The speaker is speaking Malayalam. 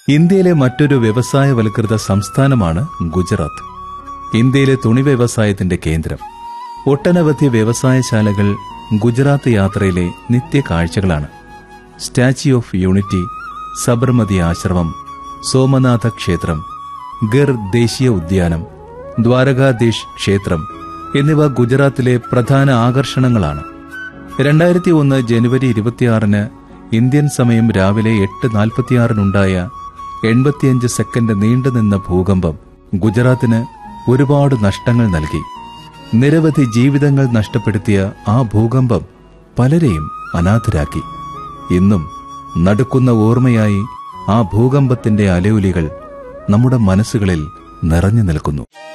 ഇന്ത്യയിലെ മറ്റൊരു വ്യവസായവൽകൃത സംസ്ഥാനമാണ് ഗുജറാത്ത് ഇന്ത്യയിലെ തുണി വ്യവസായത്തിന്റെ കേന്ദ്രം ഒട്ടനവധി വ്യവസായശാലകൾ ഗുജറാത്ത് യാത്രയിലെ നിത്യ കാഴ്ചകളാണ് സ്റ്റാച്യു ഓഫ് യൂണിറ്റി സബർമതി ആശ്രമം സോമനാഥ ക്ഷേത്രം ഗിർ ദേശീയ ഉദ്യാനം ദ്വാരകാധീഷ് ക്ഷേത്രം എന്നിവ ഗുജറാത്തിലെ പ്രധാന ആകർഷണങ്ങളാണ് രണ്ടായിരത്തി ഒന്ന് ജനുവരി ഇരുപത്തിയാറിന് ഇന്ത്യൻ സമയം രാവിലെ എട്ട് നാൽപ്പത്തിയാറിനുണ്ടായ എൺപത്തിയഞ്ച് സെക്കൻഡ് നീണ്ടുനിന്ന ഭൂകമ്പം ഗുജറാത്തിന് ഒരുപാട് നഷ്ടങ്ങൾ നൽകി നിരവധി ജീവിതങ്ങൾ നഷ്ടപ്പെടുത്തിയ ആ ഭൂകമ്പം പലരെയും അനാഥരാക്കി ഇന്നും നടുക്കുന്ന ഓർമ്മയായി ആ ഭൂകമ്പത്തിന്റെ അലയൊലികൾ നമ്മുടെ മനസ്സുകളിൽ നിറഞ്ഞു നിൽക്കുന്നു